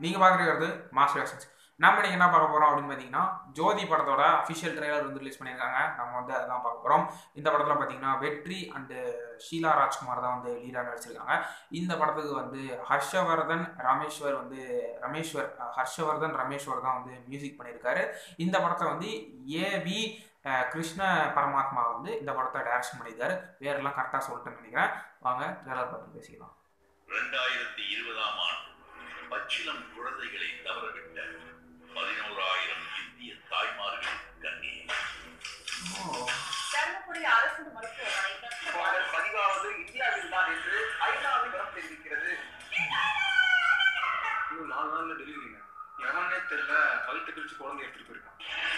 நீங்கள் பார்க்குறது mass reactions நம்ம இன்னைக்கு என்ன பார்க்க போகிறோம் அப்படின்னு பார்த்தீங்கன்னா ஜோதி படத்தோட அஃபிஷியல் ட்ரெய்லர் வந்து ரிலீஸ் பண்ணியிருக்காங்க நம்ம வந்து அதான் பார்க்க போகிறோம் இந்த படத்தில் பார்த்தீங்கன்னா வெற்றி அண்டு ஷீலா ராஜ்குமார் தான் வந்து லீடாக நடிச்சிருக்காங்க இந்த படத்துக்கு வந்து ஹர்ஷவர்தன் ரமேஸ்வர் வந்து ரமேஸ்வர் அஹ், ஹர்ஷவர்தன் ரமேஸ்வர் தான் வந்து மியூசிக் பண்ணியிருக்காரு இந்த படத்தை வந்து ஏவி கிருஷ்ண பரமாத்மா வந்து இந்த படத்தை டைரக்ஷன் பண்ணியிருக்காரு பேரெல்லாம் கரெக்டாக சொல்லிட்டேன்னு நினைக்கிறேன் வாங்க ட்ரெய்லர் பற்றி பேசிக்கலாம் இரண்டாயிரத்தி இருபதாம் ஆண்டு பச்சிளம் குழந்தைகளை தவறவிட்ட பதினோராயிரம் இந்திய தாய்மார்கள் கண்ணீர் தருமபுரி அரசு மருத்துவமனை சுமார் பதிவாவது இந்தியாவில் தான் என்று ஐநாவிடம் தெரிவிக்கிறது இன்னும் நாலு நாள்ல டெலிவரிங்க எவனே தெரியல கழுத்து கிழிச்சு குழந்தை எடுத்துட்டு போயிருக்கான்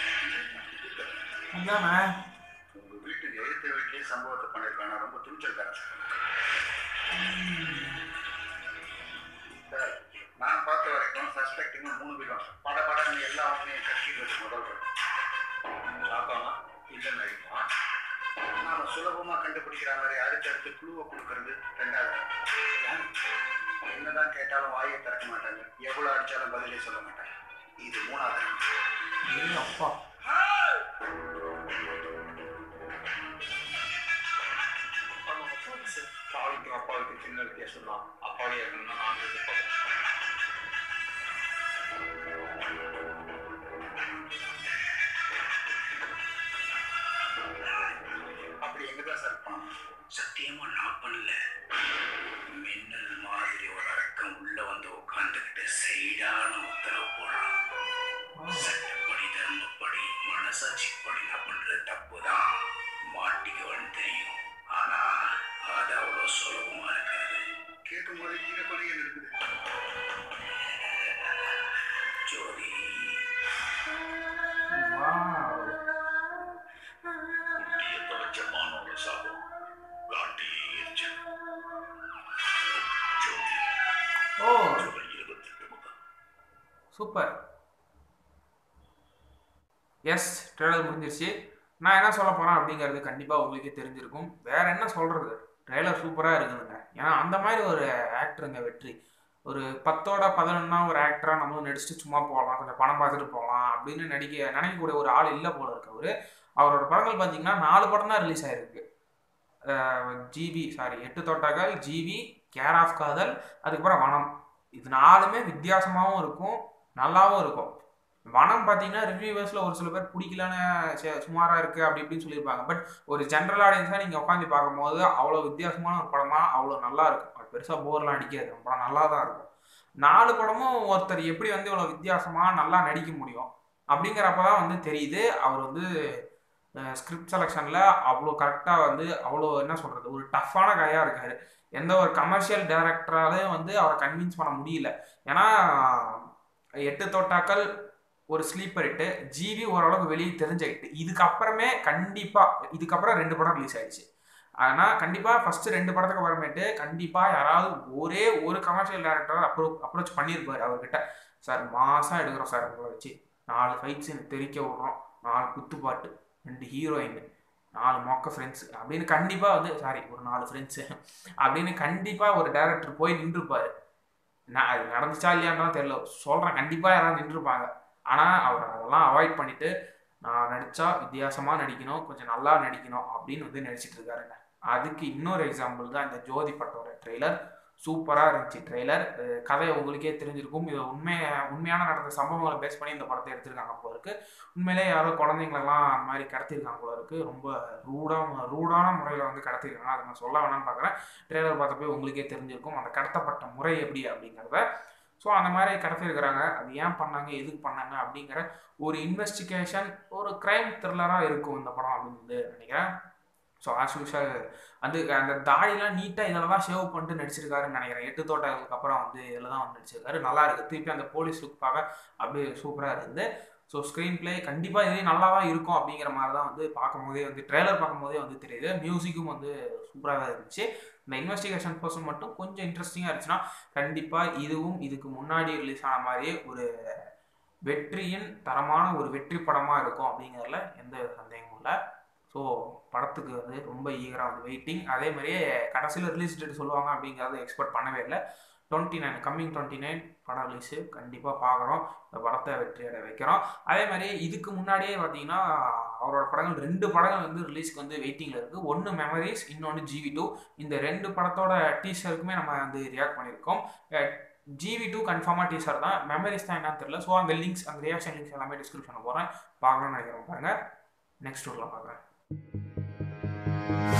அதானே உங்க வீட்டுக்கு எழுத்து வீட்டிலே சம்பவத்தை பண்ணிருக்காங்க ரொம்ப துணிச்சிருக்காரு சார் நான் பார்த்த வரைக்கும் சஸ்பெக்ட் இன்னும் மூணு பேரும் பட படன்னு எல்லா உண்மையும் கட்டிடுறது முதல் பார்க்காம இல்லைன்னு நினைக்குமா நாம சுலபமா கண்டுபிடிக்கிற மாதிரி அடுத்தடுத்து குழுவை கொடுக்கறது ரெண்டாவது என்னதான் கேட்டாலும் வாயை திறக்க மாட்டாங்க எவ்வளவு அடிச்சாலும் பதிலே சொல்ல மாட்டாங்க இது மூணாவது ஏய் அப்பா தாய்க்கும் அப்பாவுக்கு சின்ன வித்தியாசம் தான் அப்பாவே இருக்கணும்னா நான் எதிர்பார்க்கறேன் அப்படி எங்கதான் சார் இருப்பான் சத்தியமா நான் பண்ணல மின்னல் மாதிரி ஒரு அடக்கம் உள்ள வந்து உட்கார்ந்துகிட்டு சைடான உத்தரவு போடுறான் சட்டப்படி தர்மப்படி மனசாட்சிப்படி நான் பண்றது தப்பு தான் மாட்டிக்குவன்னு தெரியும் ஆனா அது அவ்வளவு சுலபமா இருக்காது கேட்கும் போது ஈரப்படியே இருக்குது ஜோதி வாவ் முட்டிய தொலைச்ச மானோட சாபம் காட்டி எரிச்சல் ஜோதி ஓ ஜூலை இருபத்தெட்டு முதல் சூப்பர் எஸ் ட்ரெய்லர் முடிஞ்சிருச்சு நான் என்ன சொல்ல போகிறேன் அப்படிங்கிறது கண்டிப்பாக உங்களுக்கே தெரிஞ்சிருக்கும் வேற என்ன சொல்கிறது ட்ரெய்லர் சூப்பராக இருக்குதுங்க ஏன்னா அந்த மாதிரி ஒரு ஆக்டருங்க வெற்றி ஒரு பத்தோட பதினொன்னா ஒரு ஆக்டராக நம்மளும் நடிச்சுட்டு சும்மா போகலாம் கொஞ்சம் பணம் பார்த்துட்டு போகலாம் அப்படின்னு நடிக்க நினைக்கக்கூடிய ஒரு ஆள் இல்லை போல இருக்கு அவரு அவரோட படங்கள் பார்த்தீங்கன்னா நாலு படம் தான் ரிலீஸ் ஆயிருக்கு ஜிவி சாரி எட்டு தோட்டாக்கள் ஜிவி கேர் ஆஃப் காதல் அதுக்கப்புறம் வனம் இது நாலுமே வித்தியாசமாகவும் இருக்கும் நல்லாவும் இருக்கும் வனம் பார்த்தீங்கன்னா ரிவ்யூவர்ஸில் ஒரு சில பேர் பிடிக்கலன்னு சே- சுமாரா இருக்கு அப்படி இப்படின்னு சொல்லியிருப்பாங்க பட் ஒரு ஜென்ரல் ஆடியன்ஸாக நீங்கள் உட்காந்து பார்க்கும்போது அவ்வளோ வித்தியாசமான ஒரு படமா அவ்வளோ நல்லா இருக்கும் அது பெருசாக போர்லாம் அடிக்காது அந்த படம் நல்லா தான் இருக்கும் நாலு படமும் ஒருத்தர் எப்படி வந்து இவ்வளோ வித்தியாசமாக நல்லா நடிக்க முடியும் அப்படிங்கிறப்ப தான் வந்து தெரியுது அவர் வந்து ஸ்கிரிப்ட் செலெக்ஷனில் அவ்வளோ கரெக்டாக வந்து அவ்வளோ என்ன சொல்கிறது ஒரு டஃப்பான கையாக இருக்காரு எந்த ஒரு கமர்ஷியல் டைரக்டராலையும் வந்து அவரை கன்வின்ஸ் பண்ண முடியல ஏன்னா எட்டு தோட்டாக்கள் ஒரு ஸ்லீப்பர் ஹிட்டு ஜிவி ஓரளவுக்கு வெளியே தெரிஞ்ச ஹிட்டு இதுக்கப்புறமே கண்டிப்பாக இதுக்கப்புறம் ரெண்டு படம் ரிலீஸ் ஆயிடுச்சு ஆனால் கண்டிப்பாக ஃபஸ்ட்டு ரெண்டு படத்துக்கு அப்புறமேட்டு கண்டிப்பாக யாராவது ஒரே ஒரு கமர்ஷியல் டேரக்டர் அப்ரோ அப்ரோச் பண்ணியிருப்பார் அவர்கிட்ட சார் மாதம் எடுக்கிறோம் சார் உங்களை வச்சு நாலு ஃபைட் சீன் தெரிக்க விட்றோம் நாலு குத்துப்பாட்டு ரெண்டு ஹீரோயின் நாலு மொக்க ஃப்ரெண்ட்ஸ் அப்படின்னு கண்டிப்பாக வந்து சாரி ஒரு நாலு ஃப்ரெண்ட்ஸு அப்படின்னு கண்டிப்பாக ஒரு டேரக்டர் போய் நின்றுப்பார் நான் அது நடந்துச்சா இல்லையான்னு தெரியல சொல்கிறேன் கண்டிப்பாக யாராவது நின்றுருப்பாங்க ஆனால் அவர் அதெல்லாம் அவாய்ட் பண்ணிட்டு நான் நடித்தா வித்தியாசமாக நடிக்கணும் கொஞ்சம் நல்லா நடிக்கணும் அப்படின்னு வந்து நடிச்சிட்டு இருக்காருங்க அதுக்கு இன்னொரு எக்ஸாம்பிள் தான் இந்த ஜோதி பட்டோட ட்ரெய்லர் சூப்பராக இருந்துச்சு ட்ரெய்லர் கதை உங்களுக்கே தெரிஞ்சிருக்கும் இது உண்மை உண்மையான நடந்த சம்பவங்களை பேஸ் பண்ணி இந்த படத்தை எடுத்திருக்காங்க போல இருக்கு உண்மையிலே யாரோ குழந்தைங்களெல்லாம் அந்த மாதிரி கடத்திருக்காங்க போல இருக்கு ரொம்ப ரூடாக ரூடான முறையில் வந்து கடத்திருக்காங்க அதை நான் சொல்ல வேணாம்னு பார்க்குறேன் ட்ரெய்லர் பார்த்தப்போ உங்களுக்கே தெரிஞ்சிருக்கும் அந்த கடத்தப்பட்ட முறை எப்படி அப்படிங்கிறத ஸோ அந்த மாதிரி கடத்திருக்கிறாங்க அது ஏன் பண்ணாங்க எதுக்கு பண்ணாங்க அப்படிங்கிற ஒரு இன்வெஸ்டிகேஷன் ஒரு கிரைம் த்ரில்லராக இருக்கும் இந்த படம் அப்படின்னு வந்து நினைக்கிறேன் ஸோ ஆஸ் யூஷுவல் வந்து அந்த தாடிலாம் நீட்டாக இதில் தான் ஷேவ் பண்ணிட்டு நடிச்சிருக்காருன்னு நினைக்கிறேன் எட்டு தோட்டங்களுக்கு அப்புறம் வந்து இதில் தான் வந்து நடிச்சிருக்காரு நல்லா இருக்குது திருப்பி அந்த போலீஸ் லுக் பார்க்க அப்படியே சூப்பராக இருக்குது ஸோ ஸ்க்ரீன் ப்ளே கண்டிப்பாக இதுலேயும் நல்லா தான் இருக்கும் அப்படிங்கிற மாதிரி தான் வந்து பார்க்கும்போதே வந்து ட்ரெய்லர் பார்க்கும்போதே வந்து தெரியுது மியூசிக்கும் வந்து சூப்பராக தான் இருந்துச்சு இந்த இன்வெஸ்டிகேஷன் பர்சன் மட்டும் கொஞ்சம் இன்ட்ரெஸ்டிங்காக இருந்துச்சுன்னா கண்டிப்பாக இதுவும் இதுக்கு முன்னாடி ரிலீஸ் ஆன மாதிரியே ஒரு வெற்றியின் தரமான ஒரு வெற்றி படமாக இருக்கும் அப்படிங்கிறதுல எந்த சந்தேகமும் இல்லை ஸோ படத்துக்கு வந்து ரொம்ப ஈகராக வந்து வெயிட்டிங் அதே மாதிரியே கடைசியில் ரிலீஸ் டேட் சொல்லுவாங்க அப்படிங்கிறத எக்ஸ்பெக்ட் பண்ணவே இல்லை twenty nine coming twenty nine படம் ரிலீஸு கண்டிப்பாக பார்க்குறோம் இந்த படத்தை வெற்றியடை வைக்கிறோம் அதே மாதிரி இதுக்கு முன்னாடியே பார்த்தீங்கன்னா அவரோட படங்கள் ரெண்டு படங்கள் வந்து ரிலீஸ்க்கு வந்து வெயிட்டிங்கில் இருக்குது ஒன்று மெமரிஸ் இன்னொன்று ஜிவி டூ இந்த ரெண்டு படத்தோட டீசருக்குமே நம்ம வந்து ரியாக்ட் பண்ணியிருக்கோம் ஜிவி டூ கன்ஃபார்மாக டீசர் தான் மெமரிஸ் தான் என்னன்னு தெரியல ஸோ அந்த லிங்க்ஸ் அந்த ரியாக்ஷன் லிங்க்ஸ் எல்லாமே டிஸ்கிரிப்ஷனில் போகிறேன் பார்க்கணும்னு நினைக்கிறேன் பாருங்க நெக்ஸ்ட் ஊரில் பார்க்குறேன்